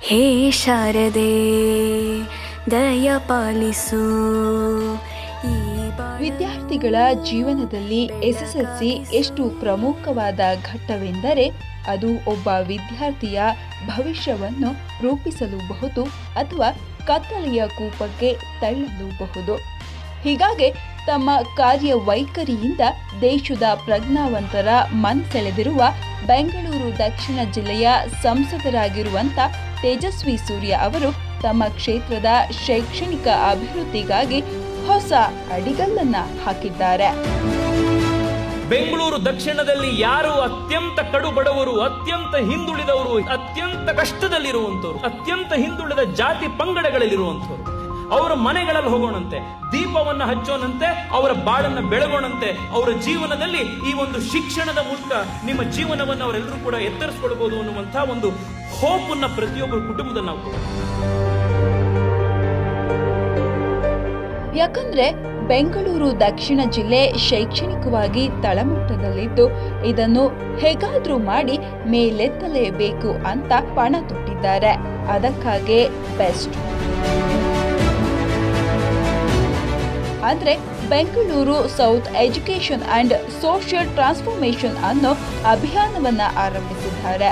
ಹೇ ಶಾರದೆ ದಯ ಪಾಲಿಸು ಈ ಬಾಳ- ವಿದ್ಯಾರ್ಥಿಗಳ ಜೀವನದಲ್ಲಿ ಎಸ್ಎಸ್ಎಲ್ಸಿ ಎಷ್ಟು ಪ್ರಮುಖವಾದ ಘಟ್ಟವೆಂದರೆ ಅದು ಒಬ್ಬ ವಿದ್ಯಾರ್ಥಿಯ ಭವಿಷ್ಯವನ್ನು ರೂಪಿಸಲೂಬಹುದು ಅಥವಾ ಕತ್ತಲೆಯ ಕೂಪಕ್ಕೆ ತಳ್ಳಲೂಬಹುದು ಹೀಗಾಗಿ ತಮ್ಮ ಕಾರ್ಯವೈಖರಿಯಿಂದ ದೇಶದ ಪ್ರಜ್ಞಾವಂತರ ಮನಸೆಳೆದಿರುವ ಬೆಂಗಳೂರು ದಕ್ಷಿಣ ಜಿಲ್ಲೆಯ ಸಂಸದರಾಗಿರುವಂಥ ತೇಜಸ್ವಿ ಸೂರ್ಯ ಅವರು ತಮ್ಮ ಕ್ಷೇತ್ರದ ಶೈಕ್ಷಣಿಕ ಅಭಿವೃದ್ಧಿಗಾಗಿ ಹೊಸ ಅಡಿಗಲ್ಲನ್ನ ಹಾಕಿದ್ದಾರೆ ಬೆಂಗಳೂರು ದಕ್ಷಿಣದಲ್ಲಿ ಯಾರು ಅತ್ಯಂತ ಕಡು ಬಡವರು ಅತ್ಯಂತ ಹಿಂದುಳಿದವರು ಅತ್ಯಂತ ಕಷ್ಟದಲ್ಲಿರುವಂತವರು ಅತ್ಯಂತ ಹಿಂದುಳಿದ ಜಾತಿ ಪಂಗಡಗಳಲ್ಲಿರುವಂತವರು ಅವರ ಮನೆಗಳಲ್ಲಿ ಹೋಗೋಣಂತೆ ದೀಪವನ್ನ ಹಚ್ಚೋಣಂತೆ ಅವರ ಬಾಳನ್ನ ಬೆಳಗೋಣಂತೆ ಅವರ ಜೀವನದಲ್ಲಿ ಈ ಒಂದು ಶಿಕ್ಷಣದ ಮೂಲಕ ನಿಮ್ಮ ಜೀವನವನ್ನು ಅವರೆಲ್ಲರೂ ಕೂಡ ಎತ್ತರಿಸ್ಕೊಳ್ಬಹುದು ಅನ್ನುವಂತಹ ಒಂದು ಹೋಪನ್ನ ಪ್ರತಿಯೊಬ್ಬರ ಕುಟುಂಬದಲ್ಲಿ ನಾವು ಕೊಡ್ತೀವಿ. ಯಾಕಂದ್ರೆ ಬೆಂಗಳೂರು ದಕ್ಷಿಣ ಜಿಲ್ಲೆ ಶೈಕ್ಷಣಿಕವಾಗಿ ತಳಮಟ್ಟದಲ್ಲಿದ್ದು ಇದನ್ನು ಹೇಗಾದ್ರೂ ಮಾಡಿ ಮೇಲೆತ್ತಲೇಬೇಕು ಅಂತ ಪಣ ತೊಟ್ಟಿದ್ದಾರೆ ಅದಕ್ಕಾಗಿ ಬೆಸ್ಟ್ ಅಂದ್ರೆ Bengaluru south education and social transformation ಅನ್ನೋ ಅಭಿಯಾನವನ್ನ ಆರಂಭಿಸಿದ್ದಾರೆ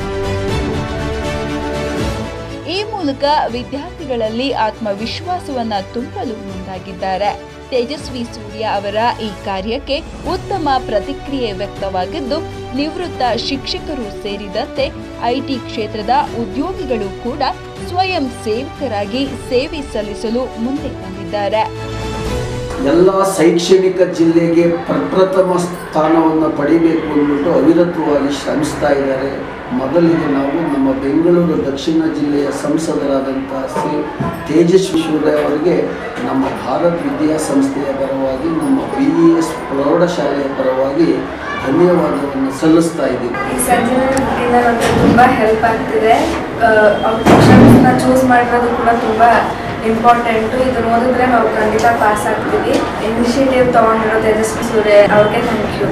ಈ ಮೂಲಕ ವಿದ್ಯಾರ್ಥಿಗಳಲ್ಲಿ ಆತ್ಮವಿಶ್ವಾಸವನ್ನ ತುಂಬಲು ಮುಂದಾಗಿದ್ದಾರೆ ತೇಜಸ್ವಿ ಸೂರ್ಯ ಅವರ ಈ ಕಾರ್ಯಕ್ಕೆ ಉತ್ತಮ ಪ್ರತಿಕ್ರಿಯೆ ವ್ಯಕ್ತವಾಗಿದ್ದು ನಿವೃತ್ತ ಶಿಕ್ಷಕರು ಸೇರಿದಂತೆ ಐಟಿ ಕ್ಷೇತ್ರದ ಉದ್ಯೋಗಿಗಳು ಕೂಡ ಸ್ವಯಂ ಸೇವಕರಾಗಿ ಸೇವೆ ಸಲ್ಲಿಸಲು ಮುಂದೆ ಬಂದಿದ್ದಾರೆ ಎಲ್ಲ ಶೈಕ್ಷಣಿಕ ಜಿಲ್ಲೆಗೆ ಪ್ರಪ್ರಥಮ ಸ್ಥಾನವನ್ನು ಪಡಿಬೇಕು ಅಂದ್ಬಿಟ್ಟು ಅವಿರತವಾಗಿ ಶ್ರಮಿಸ್ತಾ ಇದ್ದಾರೆ ಮೊದಲಿಗೆ ನಾವು ನಮ್ಮ ಬೆಂಗಳೂರು ದಕ್ಷಿಣ ಜಿಲ್ಲೆಯ ಸಂಸದರಾದಂಥ ಶ್ರೀ ತೇಜಸ್ವಿ ಸೂರ್ಯ ಅವರಿಗೆ ನಮ್ಮ ಭಾರತ್ ವಿದ್ಯಾಸಂಸ್ಥೆಯ ಪರವಾಗಿ ನಮ್ಮ ಬಿ ಇ ಎಸ್ ಪ್ರೌಢಶಾಲೆಯ ಪರವಾಗಿ ಧನ್ಯವಾದವನ್ನು ಸಲ್ಲಿಸ್ತಾ ಇದ್ದೀವಿ ಈ ಸಂಜೀವನಿ ಬುಕ್ಕಿಂದ ನಮಗೆ ತುಂಬ ಹೆಲ್ಪ್ ಆಗ್ತಿದೆ ಅವ್ರ ಸೆಕ್ಷನ್ಸ್ನ ಚೂಸ್ ಮಾಡಿರೋದು ಕೂಡ ತುಂಬ ಇಂಪಾರ್ಟೆಂಟು ಇದನ್ನ ಓದಿದ್ರೆ ನಾವು ಖಂಡಿತ ಪಾಸ್ ಆಗ್ತೀವಿ ಇನಿಷಿಯೇಟಿವ್ ತೊಗೊಂಡಿರೋ ತೇಜಸ್ವಿ ಸೂರ್ಯ ಅವ್ರಿಗೆ ಥ್ಯಾಂಕ್ ಯು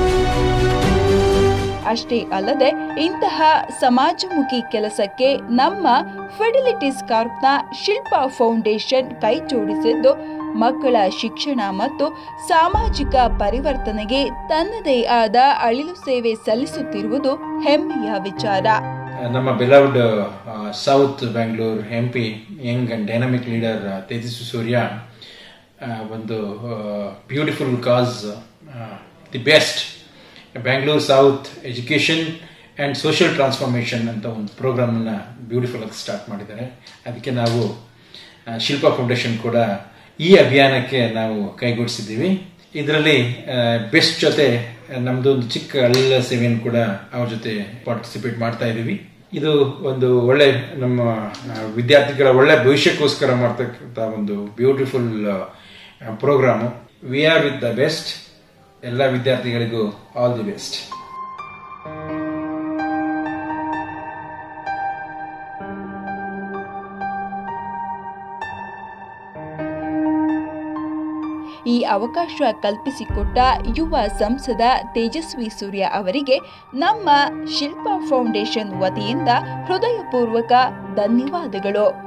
ಅಷ್ಟೇ ಅಲ್ಲದೆ ಇಂತಹ ಸಮಾಜಮುಖಿ ಕೆಲಸಕ್ಕೆ ನಮ್ಮ ಫಿಡಿಲಿಟೀಸ್ ಕಾರ್ಪ್ನ ಶಿಲ್ಪಾ ಫೌಂಡೇಶನ್ ಕೈ ಜೋಡಿಸಿದ್ದು ಮಕ್ಕಳ ಶಿಕ್ಷಣ ಮತ್ತು ಸಾಮಾಜಿಕ ಪರಿವರ್ತನೆಗೆ ತನ್ನದೇ ಆದ ಅಳಿಲು ಸೇವೆ ಸಲ್ಲಿಸುತ್ತಿರುವುದು ಹೆಮ್ಮೆಯ ವಿಚಾರ ನಮ್ಮ beloved south Bangalore M P young and dynamic leader Tejasvi Surya uh, ಒಂದು beautiful cause the best Bangalore south education and social transformation ಅಂತ ಒಂದು ಪ್ರೋಗ್ರಾಮನ್ನ ಬ್ಯೂಟಿಫುಲ್ ಆಗಿ ಸ್ಟಾರ್ಟ್ ಮಾಡಿದ್ದಾರೆ ಅದಕ್ಕೆ ನಾವು ಆ, ಶಿಲ್ಪಾ ಫೌಂಡೇಶನ್ ಕೂಡ ಈ ಅಭಿಯಾನಕ್ಕೆ ನಾವು ಕೈಗೂಡಿಸಿದ್ದೀವಿ ಇದರಲ್ಲಿ ಬೆಸ್ಟ್ ಜೊತೆ ನಮ್ಮದು ಒಂದು ಚಿಕ್ಕ ಅಲ್ಲ ಸೇವೆಯನ್ನು ಕೂಡ ಅವ್ರ ಜೊತೆ ಪಾರ್ಟಿಸಿಪೇಟ್ ಮಾಡ್ತಾ ಇದ್ದೀವಿ ಇದು ಒಂದು ಒಳ್ಳೆ ನಮ್ಮ ಆ, ವಿದ್ಯಾರ್ಥಿಗಳ ಒಳ್ಳೆ ಭವಿಷ್ಯಕ್ಕೋಸ್ಕರ ಮಾಡ್ತಕ್ಕಂಥ ಒಂದು beautiful programme we are with the best ಎಲ್ಲ ವಿದ್ಯಾರ್ಥಿಗಳಿಗೂ ಆಲ್ ದಿ ಬೆಸ್ಟ್ ಈ ಅವಕಾಶ ಕಲ್ಪಿಸಿಕೊಟ್ಟ ಯುವ ಸಂಸದ ತೇಜಸ್ವಿ ಸೂರ್ಯ ಅವರಿಗೆ ನಮ್ಮ ಶಿಲ್ಪಾ ಫೌಂಡೇಶನ್ ವತಿಯಿಂದ ಹೃದಯಪೂರ್ವಕ ಧನ್ಯವಾದಗಳು